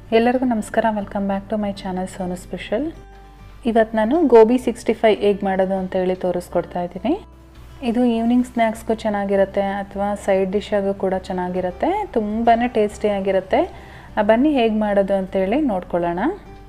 ಎಲ್ಲರಿಗೂ ನಮಸ್ಕಾರ welcome back to my channel Sonu special ಇವತ್ತು ನಾನು ಗೋಬಿ ಸಿಕ್ಸ್ಟಿ ಫೈ ಹೇಗೆ ಮಾಡೋದು ಅಂತ ಹೇಳಿ ತೋರಿಸ್ಕೊಡ್ತಾ ಇದ್ದೀನಿ ಇದು ಈವ್ನಿಂಗ್ ಸ್ನ್ಯಾಕ್ಸ್ಗೂ ಚೆನ್ನಾಗಿರುತ್ತೆ ಅಥವಾ ಸೈಡ್ ಡಿಶ್ಶಾಗೂ ಕೂಡ ಚೆನ್ನಾಗಿರುತ್ತೆ ತುಂಬಾ ಟೇಸ್ಟಿಯಾಗಿರುತ್ತೆ ಆ ಬನ್ನಿ ಹೇಗೆ ಮಾಡೋದು ಅಂತೇಳಿ ನೋಡ್ಕೊಳ್ಳೋಣ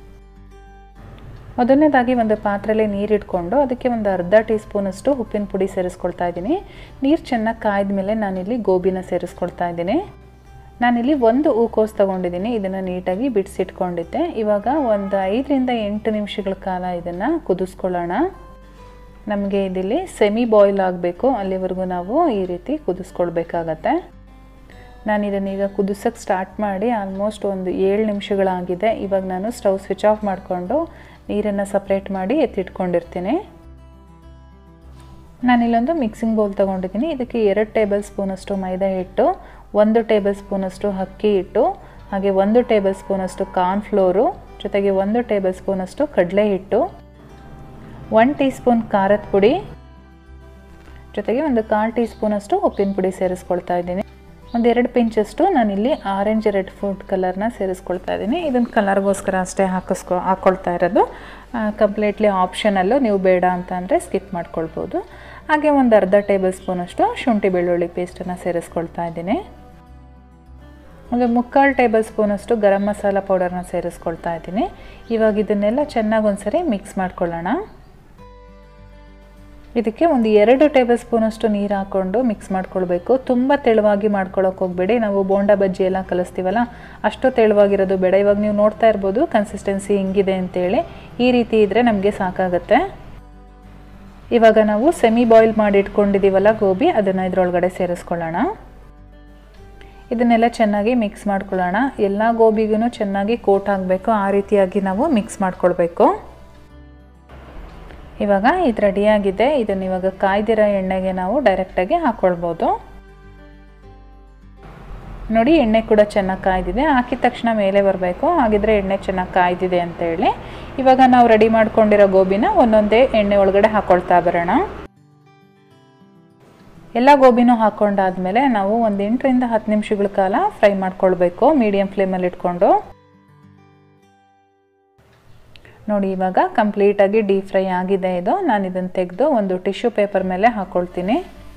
ಮೊದಲನೇದಾಗಿ ಒಂದು ಪಾತ್ರೆಯಲ್ಲಿ ನೀರು ಇಟ್ಕೊಂಡು ಅದಕ್ಕೆ ಒಂದು ಅರ್ಧ ಟೀ ಸ್ಪೂನಷ್ಟು ಉಪ್ಪಿನ ಪುಡಿ ಸೇರಿಸ್ಕೊಳ್ತಾ ಇದ್ದೀನಿ ನೀರು ಚೆನ್ನಾಗಿ ಕಾಯ್ದ ಮೇಲೆ ನಾನಿಲ್ಲಿ ಗೋಬಿನ ಸೇರಿಸ್ಕೊಳ್ತಾ ಇದ್ದೀನಿ ನಾನಿಲ್ಲಿ ಒಂದು ಹೂಕೋಸು ತೊಗೊಂಡಿದ್ದೀನಿ ಇದನ್ನು ನೀಟಾಗಿ ಬಿಡಿಸಿಟ್ಕೊಂಡಿದ್ದೆ ಇವಾಗ ಒಂದು ಐದರಿಂದ ಎಂಟು ನಿಮಿಷಗಳ ಕಾಲ ಇದನ್ನು ಕುದಿಸ್ಕೊಳ್ಳೋಣ ನಮಗೆ ಇದಿಲ್ಲಿ ಸೆಮಿ ಬಾಯ್ಲ್ ಆಗಬೇಕು ಅಲ್ಲಿವರೆಗೂ ನಾವು ಈ ರೀತಿ ಕುದಿಸ್ಕೊಳ್ಬೇಕಾಗತ್ತೆ ನಾನು ಇದನ್ನೀಗ ಕುದಿಸೋಕ್ಕೆ ಸ್ಟಾರ್ಟ್ ಮಾಡಿ ಆಲ್ಮೋಸ್ಟ್ ಒಂದು ಏಳು ನಿಮಿಷಗಳಾಗಿದೆ ಇವಾಗ ನಾನು ಸ್ಟವ್ ಸ್ವಿಚ್ ಆಫ್ ಮಾಡಿಕೊಂಡು ನೀರನ್ನು ಸಪ್ರೇಟ್ ಮಾಡಿ ಎತ್ತಿಟ್ಕೊಂಡಿರ್ತೀನಿ ನಾನಿಲ್ಲೊಂದು ಮಿಕ್ಸಿಂಗ್ ಬೌಲ್ ತೊಗೊಂಡಿದ್ದೀನಿ ಇದಕ್ಕೆ ಎರಡು ಟೇಬಲ್ ಸ್ಪೂನಷ್ಟು ಮೈದಾ ಹಿಟ್ಟು ಒಂದು ಟೇಬಲ್ ಸ್ಪೂನಷ್ಟು ಅಕ್ಕಿ ಹಿಟ್ಟು ಹಾಗೆ ಒಂದು ಟೇಬಲ್ ಸ್ಪೂನಷ್ಟು ಕಾರ್ನ್ಫ್ಲೋರು ಜೊತೆಗೆ ಒಂದು ಟೇಬಲ್ ಸ್ಪೂನಷ್ಟು ಕಡಲೆ ಹಿಟ್ಟು ಒನ್ ಟೀ ಸ್ಪೂನ್ ಖಾರದ ಪುಡಿ ಜೊತೆಗೆ ಒಂದು ಕಾಲು ಟೀ ಸ್ಪೂನಷ್ಟು ಉಪ್ಪಿನ ಪುಡಿ ಸೇರಿಸ್ಕೊಳ್ತಾ ಇದ್ದೀನಿ ಒಂದೆರಡು ಪಿಂಚಷ್ಟು ನಾನಿಲ್ಲಿ ಆರೆಂಜ್ ರೆಡ್ ಫುಡ್ ಕಲರ್ನ ಸೇರಿಸ್ಕೊಳ್ತಾ ಇದ್ದೀನಿ ಇದನ್ನು ಕಲರ್ಗೋಸ್ಕರ ಅಷ್ಟೇ ಹಾಕಿಸ್ಕೊ ಹಾಕ್ಕೊಳ್ತಾ ಇರೋದು ಕಂಪ್ಲೀಟ್ಲಿ ಆಪ್ಷನಲ್ಲು ನೀವು ಬೇಡ ಅಂತ ಅಂದರೆ ಸ್ಕಿಪ್ ಮಾಡ್ಕೊಳ್ಬೋದು ಹಾಗೆ ಒಂದು ಅರ್ಧ ಟೇಬಲ್ ಸ್ಪೂನಷ್ಟು ಶುಂಠಿ ಬೆಳ್ಳುಳ್ಳಿ ಪೇಸ್ಟನ್ನು ಸೇರಿಸ್ಕೊಳ್ತಾ ಇದ್ದೀನಿ ಒಂದು ಮುಕ್ಕಾಲು ಟೇಬಲ್ ಸ್ಪೂನಷ್ಟು ಗರಂ ಮಸಾಲ ಪೌಡರ್ನ ಸೇರಿಸ್ಕೊಳ್ತಾ ಇದ್ದೀನಿ ಇವಾಗ ಇದನ್ನೆಲ್ಲ ಚೆನ್ನಾಗಿ ಒಂದ್ಸರಿ ಮಿಕ್ಸ್ ಮಾಡ್ಕೊಳ್ಳೋಣ ಇದಕ್ಕೆ ಒಂದು ಎರಡು ಟೇಬಲ್ ಸ್ಪೂನಷ್ಟು ನೀರು ಹಾಕ್ಕೊಂಡು ಮಿಕ್ಸ್ ಮಾಡ್ಕೊಳ್ಬೇಕು ತುಂಬ ತೆಳುವಾಗಿ ಮಾಡ್ಕೊಳ್ಳೋಕೆ ಹೋಗಬೇಡಿ ನಾವು ಬೋಂಡಾ ಬಜ್ಜಿ ಎಲ್ಲ ಕಲಿಸ್ತೀವಲ್ಲ ಅಷ್ಟು ತೆಳುವಾಗಿರೋದು ಬೇಡ ಇವಾಗ ನೀವು ನೋಡ್ತಾ ಇರ್ಬೋದು ಕನ್ಸಿಸ್ಟೆನ್ಸಿ ಹಿಂಗಿದೆ ಅಂತೇಳಿ ಈ ರೀತಿ ಇದ್ದರೆ ನಮಗೆ ಸಾಕಾಗತ್ತೆ ಇವಾಗ ನಾವು ಸೆಮಿ ಬಾಯ್ಲ್ ಮಾಡಿ ಇಟ್ಕೊಂಡಿದ್ದೀವಲ್ಲ ಗೋಬಿ ಅದನ್ನು ಇದರೊಳಗಡೆ ಸೇರಿಸ್ಕೊಳ್ಳೋಣ ಇದನ್ನೆಲ್ಲ ಚೆನ್ನಾಗಿ ಮಿಕ್ಸ್ ಮಾಡ್ಕೊಳ್ಳೋಣ ಎಲ್ಲ ಗೋಬಿಗೂ ಚೆನ್ನಾಗಿ ಕೋಟ್ ಆಗಬೇಕು ಆ ರೀತಿಯಾಗಿ ನಾವು ಮಿಕ್ಸ್ ಮಾಡ್ಕೊಳ್ಬೇಕು ಇವಾಗ ಇದು ರೆಡಿಯಾಗಿದೆ ಇದನ್ನು ಇವಾಗ ಕಾಯ್ದಿರೋ ಎಣ್ಣೆಗೆ ನಾವು ಡೈರೆಕ್ಟಾಗಿ ಹಾಕ್ಕೊಳ್ಬೋದು ನೋಡಿ ಎಣ್ಣೆ ಕೂಡ ಚೆನ್ನಾಗಿ ಕಾಯ್ದಿದೆ ಹಾಕಿದ ತಕ್ಷಣ ಮೇಲೆ ಬರಬೇಕು ಹಾಗಿದ್ರೆ ಎಣ್ಣೆ ಚೆನ್ನಾಗಿ ಕಾಯ್ದಿದೆ ಅಂತ ಹೇಳಿ ಇವಾಗ ನಾವು ರೆಡಿ ಮಾಡ್ಕೊಂಡಿರೋ ಗೋಬಿನ ಒಂದೊಂದೇ ಎಣ್ಣೆ ಒಳಗಡೆ ಹಾಕ್ಕೊಳ್ತಾ ಬರೋಣ ಎಲ್ಲ ಗೋಬಿನೂ ಹಾಕ್ಕೊಂಡಾದ್ಮೇಲೆ ನಾವು ಒಂದು ಎಂಟರಿಂದ ಹತ್ತು ನಿಮಿಷಗಳ ಕಾಲ ಫ್ರೈ ಮಾಡ್ಕೊಳ್ಬೇಕು ಮೀಡಿಯಮ್ ಫ್ಲೇಮಲ್ಲಿ ಇಟ್ಕೊಂಡು ನೋಡಿ ಇವಾಗ ಕಂಪ್ಲೀಟಾಗಿ ಡೀಪ್ ಫ್ರೈ ಆಗಿದೆ ಇದು ನಾನು ಇದನ್ನು ತೆಗೆದು ಒಂದು ಟಿಶ್ಯೂ ಪೇಪರ್ ಮೇಲೆ ಹಾಕ್ಕೊಳ್ತೀನಿ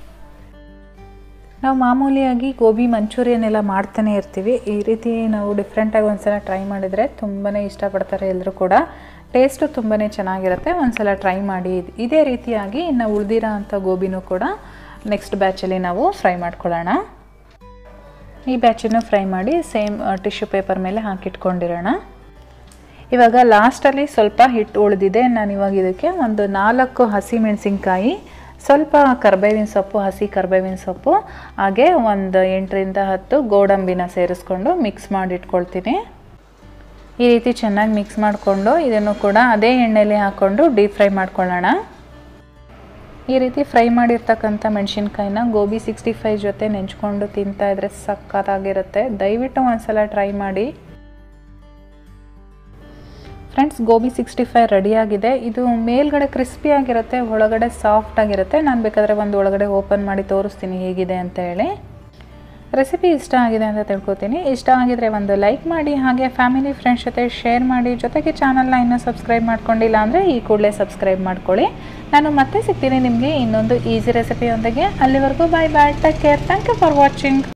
ನಾವು ಮಾಮೂಲಿಯಾಗಿ ಗೋಬಿ ಮಂಚೂರಿಯನ್ ಎಲ್ಲ ಮಾಡ್ತಾನೆ ಇರ್ತೀವಿ ಈ ರೀತಿ ನಾವು ಡಿಫ್ರೆಂಟಾಗಿ ಒಂದ್ಸಲ ಟ್ರೈ ಮಾಡಿದರೆ ತುಂಬಾ ಇಷ್ಟಪಡ್ತಾರೆ ಎಲ್ಲರೂ ಕೂಡ ಟೇಸ್ಟು ತುಂಬಾ ಚೆನ್ನಾಗಿರುತ್ತೆ ಒಂದ್ಸಲ ಟ್ರೈ ಮಾಡಿ ಇದೇ ರೀತಿಯಾಗಿ ಇನ್ನು ಉಳಿದಿರೋ ಅಂಥ ಗೋಬಿನೂ ಕೂಡ ನೆಕ್ಸ್ಟ್ ಬ್ಯಾಚಲ್ಲಿ ನಾವು ಫ್ರೈ ಮಾಡ್ಕೊಳ್ಳೋಣ ಈ ಬ್ಯಾಚನ್ನು ಫ್ರೈ ಮಾಡಿ ಸೇಮ್ ಟಿಶ್ಯೂ ಪೇಪರ್ ಮೇಲೆ ಹಾಕಿಟ್ಕೊಂಡಿರೋಣ ಇವಾಗ ಲಾಸ್ಟಲ್ಲಿ ಸ್ವಲ್ಪ ಹಿಟ್ಟು ಉಳಿದಿದೆ ನಾನು ಇವಾಗ ಇದಕ್ಕೆ ಒಂದು ನಾಲ್ಕು ಹಸಿ ಮೆಣಸಿನ್ಕಾಯಿ ಸ್ವಲ್ಪ ಕರ್ಬೇವಿನ ಸೊಪ್ಪು ಹಸಿ ಕರ್ಬೇವಿನ ಸೊಪ್ಪು ಹಾಗೆ ಒಂದು ಎಂಟರಿಂದ ಹತ್ತು ಗೋಡಂಬಿನ ಸೇರಿಸ್ಕೊಂಡು ಮಿಕ್ಸ್ ಮಾಡಿ ಇಟ್ಕೊಳ್ತೀನಿ ಈ ರೀತಿ ಚೆನ್ನಾಗಿ ಮಿಕ್ಸ್ ಮಾಡಿಕೊಂಡು ಇದನ್ನು ಕೂಡ ಅದೇ ಎಣ್ಣೆಲಿ ಹಾಕ್ಕೊಂಡು ಡೀಪ್ ಫ್ರೈ ಮಾಡ್ಕೊಳ್ಳೋಣ ಈ ರೀತಿ ಫ್ರೈ ಮಾಡಿರ್ತಕ್ಕಂಥ ಮೆಣಸಿನ್ಕಾಯಿನ ಗೋಬಿ ಸಿಕ್ಸ್ಟಿ ಫೈವ್ ಜೊತೆ ನೆಂಚ್ಕೊಂಡು ತಿಂತಾ ಇದ್ರೆ ಸಕ್ಕತ್ತಾಗಿರುತ್ತೆ ದಯವಿಟ್ಟು ಒಂದ್ಸಲ ಟ್ರೈ ಮಾಡಿ ಫ್ರೆಂಡ್ಸ್ ಗೋಬಿ ಸಿಕ್ಸ್ಟಿ ಫೈವ್ ರೆಡಿಯಾಗಿದೆ ಇದು ಮೇಲ್ಗಡೆ ಕ್ರಿಸ್ಪಿಯಾಗಿರುತ್ತೆ ಒಳಗಡೆ ಸಾಫ್ಟ್ ಆಗಿರುತ್ತೆ ನಾನು ಬೇಕಾದರೆ ಒಂದು ಒಳಗಡೆ ಓಪನ್ ಮಾಡಿ ತೋರಿಸ್ತೀನಿ ಹೇಗಿದೆ ಅಂತ ಹೇಳಿ ರೆಸಿಪಿ ಇಷ್ಟ ಆಗಿದೆ ಅಂತ ತಿಳ್ಕೊತೀನಿ ಇಷ್ಟ ಆಗಿದರೆ ಒಂದು ಲೈಕ್ ಮಾಡಿ ಹಾಗೆ ಫ್ಯಾಮಿಲಿ ಫ್ರೆಂಡ್ಸ್ ಜೊತೆ ಶೇರ್ ಮಾಡಿ ಜೊತೆಗೆ ಚಾನಲ್ನ ಇನ್ನೂ ಸಬ್ಸ್ಕ್ರೈಬ್ ಮಾಡ್ಕೊಂಡಿಲ್ಲ ಅಂದರೆ ಈ ಕೂಡಲೇ ಸಬ್ಸ್ಕ್ರೈಬ್ ಮಾಡ್ಕೊಳ್ಳಿ ನಾನು ಮತ್ತೆ ಸಿಗ್ತೀನಿ ನಿಮಗೆ ಇನ್ನೊಂದು ಈಸಿ ರೆಸಿಪಿಯೊಂದಿಗೆ ಅಲ್ಲಿವರೆಗೂ bye bye take care thank you for watching